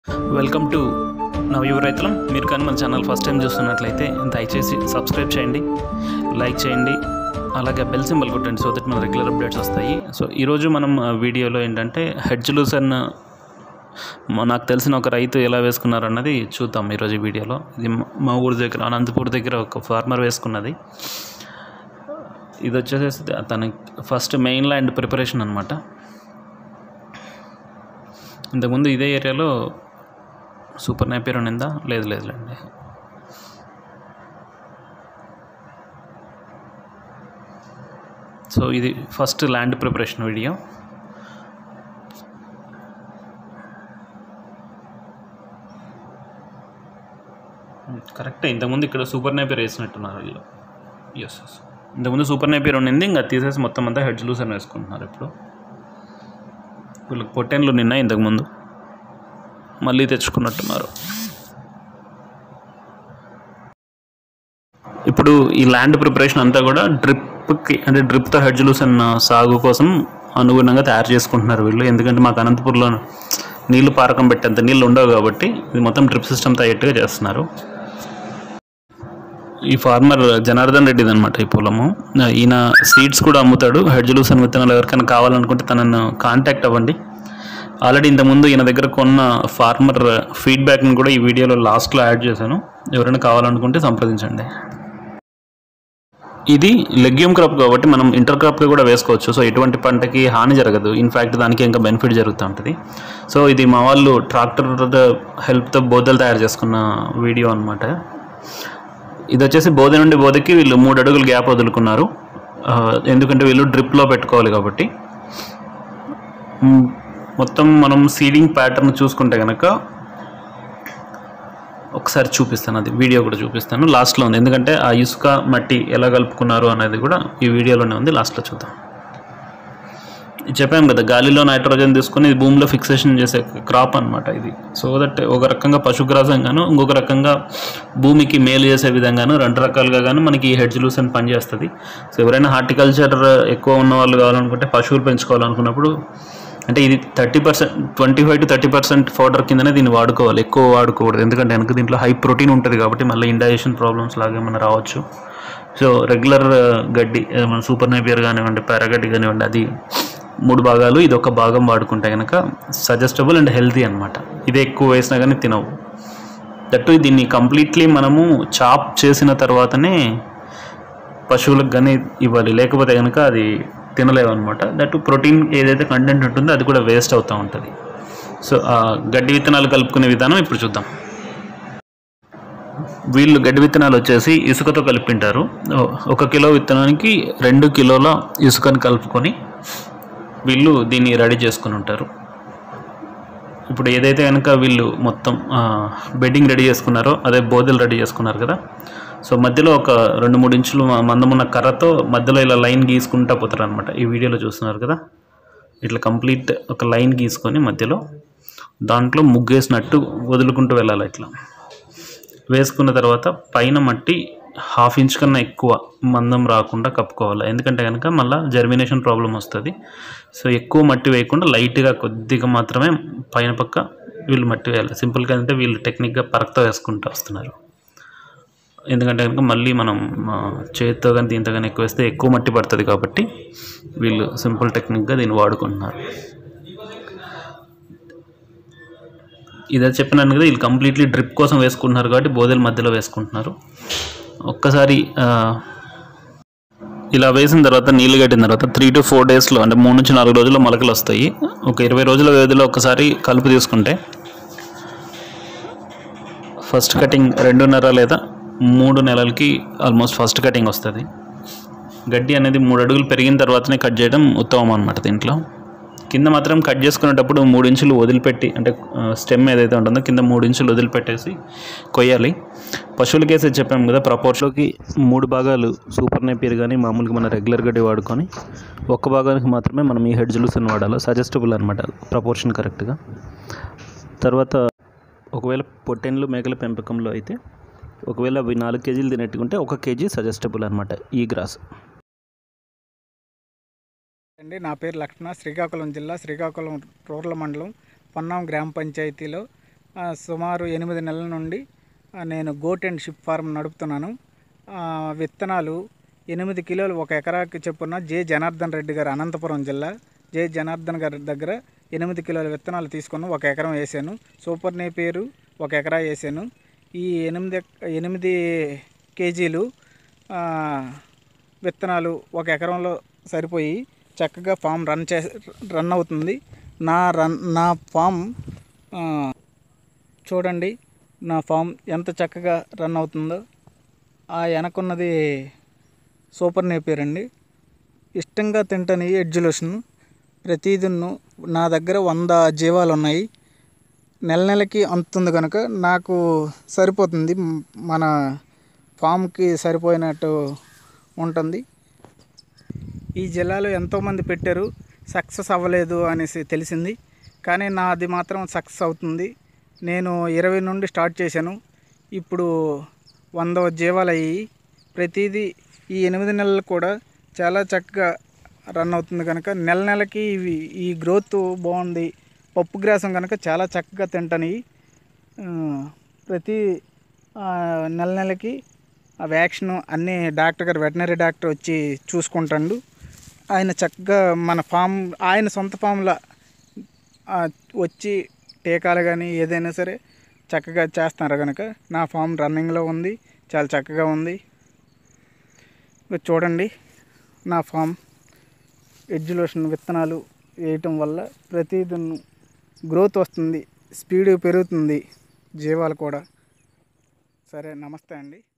welcome to నవయువ రైతులం మీరు కానీ మన ఛానల్ ఫస్ట్ టైం చూస్తున్నట్లయితే దయచేసి సబ్స్క్రైబ్ చేయండి లైక్ చేయండి అలాగే బెల్ సింబల్ కొట్టండి సో దట్ మన రెగ్యులర్ అప్డేట్స్ వస్తాయి సో ఈరోజు మనం ఆ, వీడియోలో ఏంటంటే హెడ్జ్ లూసన్ నాకు తెలిసిన ఒక రైతు ఎలా వేసుకున్నారు అన్నది చూద్దాం ఈరోజు ఈ వీడియోలో ఇది మా- మా ఊరి దగ్గర అనంతపూర్ దగ్గర ఒక ఫార్మర్ వేసుకున్నది ఇది వచ్చేసేసి తన ఫస్ట్ మెయిన్ ల్యాండ్ ప్రిపరేషన్ అనమాట ఇంతకుముందు ఇదే ఏరియాలో సూపర్ నేపియర్ ఉన్నిందా లేదు లేదులేండి సో ఇది ఫస్ట్ ల్యాండ్ ప్రిపరేషన్ వీడియో కరెక్టే ఇంతకుముందు ఇక్కడ సూపర్ నేపియర్ వేసినట్టున్నారు వీళ్ళు ఎస్ ఎస్ ఇంతకుముందు సూపర్ నేపియర్ ఉండింది ఇంకా తీసేసి మొత్తం అంతా హెడ్జ్ లూస్ అని వేసుకుంటున్నారు ఇప్పుడు వీళ్ళకి పొట్టెన్లు నిన్న ఇంతకుముందు మళ్ళీ తెచ్చుకున్నట్టున్నారు ఇప్పుడు ఈ ల్యాండ్ ప్రిపరేషన్ అంతా కూడా డ్రిప్కి అంటే డ్రిప్తో హెడ్జ్ లూసన్ సాగు కోసం అనుగుణంగా తయారు చేసుకుంటున్నారు వీళ్ళు ఎందుకంటే మాకు అనంతపూర్లో నీళ్లు పారకం పెట్టేంత నీళ్ళు ఉండవు కాబట్టి ఇది మొత్తం డ్రిప్ సిస్టమ్తో అయ్యేట్టుగా చేస్తున్నారు ఈ ఫార్మర్ జనార్దన్ రెడ్డిది అనమాట ఈ పొలము ఈయన సీడ్స్ కూడా అమ్ముతాడు హెడ్జ్ లూసన్ విత్తనాలు ఎవరికైనా కావాలనుకుంటే తనను కాంటాక్ట్ అవ్వండి ఆల్రెడీ ఇంతకుముందు ఈయన దగ్గర కొన్న ఫార్మర్ ఫీడ్బ్యాక్ని కూడా ఈ వీడియోలో లాస్ట్లో యాడ్ చేశాను ఎవరైనా కావాలనుకుంటే సంప్రదించండి ఇది లెగ్యూమ్ క్రాప్ కాబట్టి మనం ఇంటర్ క్రాప్గా కూడా వేసుకోవచ్చు సో ఎటువంటి పంటకి హాని జరగదు ఇన్ఫ్యాక్ట్ దానికి ఇంకా బెనిఫిట్ జరుగుతూ ఉంటుంది సో ఇది మా వాళ్ళు ట్రాక్టర్ హెల్ప్తో బోధలు తయారు చేసుకున్న వీడియో అనమాట ఇది వచ్చేసి బోధ నుండి బోధకి వీళ్ళు మూడు అడుగులు గ్యాప్ వదులుకున్నారు ఆ, ఎందుకంటే వీళ్ళు డ్రిప్లో పెట్టుకోవాలి కాబట్టి మ్, మొత్తం మనం సీడింగ్ ప్యాటర్న్ చూసుకుంటే కనుక ఒకసారి చూపిస్తాను అది వీడియో కూడా చూపిస్తాను లాస్ట్లో ఉంది ఎందుకంటే ఆ ఇసుక మట్టి ఎలా కలుపుకున్నారు అనేది కూడా ఈ వీడియోలోనే ఉంది లాస్ట్లో చూద్దాం ఇది చెప్పాను కదా గాలిలో నైట్రోజన్ తీసుకొని ఇది భూమిలో ఫిక్సేషన్ చేసే క్రాప్ అనమాట ఇది సో దట్ ఒక రకంగా పశుగ్రాసంగాను ఇంకొక రకంగా భూమికి మేలు చేసే విధంగాను రెండు రకాలుగా గాను మనకి ఈ హెడ్జ్ లూసన్ పనిచేస్తుంది సో ఎవరైనా హార్టికల్చర్ ఎక్కువ ఉన్న వాళ్ళు కావాలనుకుంటే పశువులు పెంచుకోవాలనుకున్నప్పుడు అంటే ఇది thirty percent twenty five to thirty percent fodder కిందనే దీన్ని వాడుకోవాలి ఎక్కువ వాడుకోకూడదు ఎందుకంటే వెనక దీంట్లో హై ప్రోటీన్ ఉంటుంది కాబట్టి మళ్ళీ ఇండైజెషన్ ప్రాబ్లమ్స్ లాగా ఏమైనా రావచ్చు సో రెగ్యులర్ గడ్డి ఏ, మన సూపర్ నేపియర్ కానివ్వండి పారాగడ్డి కానివ్వండి అది మూడు భాగాలు ఇది ఒక భాగం వాడుకుంటే కనుక సజెస్టబుల్ అండ్ హెల్తీ అనమాట ఇదే ఎక్కువ వేసినా కానీ తినవు దట్టు దీన్ని కంప్లీట్లీ మనము చాప్ చేసిన తర్వాతనే పశువులకు కానీ ఇవ్వాలి లేకపోతే కనుక అది తినలేవు అనమాట దట్ ప్రోటీన్ ఏదైతే కంటెంట్ ఉంటుందో అది కూడా వేస్ట్ అవుతూ ఉంటుంది సో ఆ గడ్డి విత్తనాలు కలుపుకునే విధానం ఇప్పుడు చూద్దాం వీళ్ళు గడ్డి విత్తనాలు వచ్చేసి ఇసుకతో కలిపింటారు ఓ- ఒక కిలో విత్తనానికి రెండు కిలోల ఇసుకని కలుపుకొని వీళ్ళు దీన్ని రెడీ చేసుకుని ఉంటారు ఇప్పుడు ఏదైతే కనుక వీళ్ళు మొత్తం బెడ్డింగ్ రెడీ చేసుకున్నారో అదే బోదెలు రెడీ చేసుకున్నారు కదా సో మధ్యలో ఒక రెండు మూడు ఇంచులు మ- మందమున్న కర్రతో మధ్యలో ఇలా లైన్ గీసుకుంటా పోతారు అనమాట ఈ వీడియోలో చూస్తున్నారు కదా ఇట్లా కంప్లీట్ ఒక లైన్ గీసుకొని మధ్యలో దాంట్లో ముగ్గేసినట్టు వదులుకుంటూ వెళ్ళాలి ఇట్లా వేసుకున్న తర్వాత పైన మట్టి హాఫ్ ఇంచ్ కన్నా ఎక్కువ మందం రాకుండా కప్పుకోవాలి ఎందుకంటే కనుక మళ్ళీ జర్మినేషన్ ప్రాబ్లం వస్తుంది సో ఎక్కువ మట్టి వేయకుండా లైట్గా కొద్దిగా మాత్రమే పైన పక్క వీళ్ళు మట్టి వేయాలి సింపుల్గా అంటే వీళ్ళు టెక్నిక్గా పరక్తో వేసుకుంటూ వస్తున్నారు ఎందుకంటే కనుక మళ్ళీ మనం ఆ, చేతితో కానీ దీంతో కానీ ఎక్కువ వేస్తే ఎక్కువ మట్టి పడుతుంది కాబట్టి వీళ్ళు సింపుల్ టెక్నిక్గా దీన్ని వాడుకుంటున్నారు ఇదే చెప్పినాను కదా వీళ్ళు కంప్లీట్లీ డ్రిప్ కోసం వేసుకుంటున్నారు కాబట్టి బోదెల మధ్యలో వేసుకుంటున్నారు ఒక్కసారి ఆ, ఇలా వేసిన తర్వాత నీళ్ళు కట్టిన తర్వాత త్రీ టు ఫోర్ డేస్లో అంటే మూడు నుంచి నాలుగు రోజుల్లో మొలకలు వస్తాయి ఒక ఇరవై రోజుల వ్యవధిలో ఒకసారి కలుపు తీసుకుంటే ఫస్ట్ కటింగ్ రెండున్నర లేదా మూడు నెలలకి ఆల్మోస్ట్ ఫస్ట్ కటింగ్ వస్తుంది గడ్డి అనేది మూడు అడుగులు పెరిగిన తర్వాతనే కట్ చేయడం ఉత్తమం అనమాట దీంట్లో కింద మాత్రం కట్ చేసుకునేటప్పుడు మూడు ఇంచులు వదిలిపెట్టి అంటే స్టెమ్ ఏదైతే ఉంటుందో కింద మూడు ఇంచులు వదిలిపెట్టేసి కొయ్యాలి పశువులకి వేసే చెప్పాం కదా ప్రపోర్షన్లోకి మూడు భాగాలు సూపర్ నేపియర్ కానీ మామూలుగా మన రెగ్యులర్ గడ్డి వాడుకొని ఒక్క భాగానికి మాత్రమే మనం ఈ హెడ్ జులుసన్ వాడాలి సజెస్టబుల్ అనమాట ప్రపోర్షన్ కరెక్ట్గా తర్వాత ఒకవేళ పొట్టెన్లు మేకల పెంపకంలో అయితే ఒకవేళ అవి నాలుగు కేజీలు తినట్టుకుంటే ఒక కేజీ సజెస్టబుల్ అనమాట ఈ గ్రాస్ అండి నా పేరు లక్ష్మణ శ్రీకాకుళం జిల్లా శ్రీకాకుళం రూరల్ మండలం పొన్నాం గ్రామ పంచాయతీలో ఆ, సుమారు ఎనిమిది నెలల నుండి ఆ, నేను గోట్ అండ్ షిప్ ఫార్మ్ నడుపుతున్నాను ఆ, విత్తనాలు ఎనిమిది కిలోలు ఒక ఎకరాకి చెప్పున జే జనార్దన్ రెడ్డి గారు అనంతపురం జిల్లా జే జనార్దన్ గారి దగ్గర ఎనిమిది కిలోల విత్తనాలు తీసుకొని ఒక ఎకరం వేసాను సూపర్ నేపేరు ఒక ఎకరా వేసాను ఈ ఎనిమిది ఎక్- ఎనిమిది కేజీలు ఆ, విత్తనాలు ఒక ఎకరంలో సరిపోయి చక్కగా ఫామ్ రన్ చే రన్ అవుతుంది నా రన్ నా ఫామ్ ఆ, చూడండి నా ఫామ్ ఎంత చక్కగా రన్ అవుతుందో ఆ వెనకున్నది సూపర్ నేపియర్ అండి ఇష్టంగా తింటాను ఈ ఎడ్జులేషన్ ప్రతిదిన్ను నా దగ్గర వంద జీవాలు ఉన్నాయి నెల నెలకి అందుతుంది కనుక నాకు సరిపోతుంది మ్, మన ఫామ్కి సరిపోయినట్టు ఉంటుంది ఈ జిల్లాలో ఎంతోమంది పెట్టారు సక్సెస్ అవ్వలేదు అనేసి తెలిసింది కానీ నాది మాత్రం సక్సెస్ అవుతుంది నేను ఇరవై నుండి స్టార్ట్ చేశాను ఇప్పుడు వంద జీవాలు అయ్యి ప్రతిదీ ఈ ఎనిమిది నెలలు కూడా చాలా చక్కగా రన్ అవుతుంది కనుక నెల నెలకి ఇవి ఈ గ్రోత్ బాగుంది పప్పు గ్రాసం కనుక చాలా చక్కగా తింటాను ఆ, ప్రతి ఆ, నెల నెలకి ఆ వ్యాక్సిన్ అన్నీ డాక్టర్ గారు వెటనరీ డాక్టర్ వచ్చి చూసుకుంటాడు ఆయన చక్కగా మన ఫామ్ ఆయన సొంత ఫామ్లో వచ్చి టీకాలు కానీ ఏదైనా సరే చక్కగా చేస్తున్నారు కనుక నా ఫామ్ రన్నింగ్లో ఉంది చాలా చక్కగా ఉంది ఇక చూడండి నా ఫామ్ ఎడ్యులేషన్ విత్తనాలు వేయటం వల్ల ప్రతిదీ గ్రోత్ వస్తుంది స్పీడ్ పెరుగుతుంది జీవాలు కూడా సరే నమస్తే అండి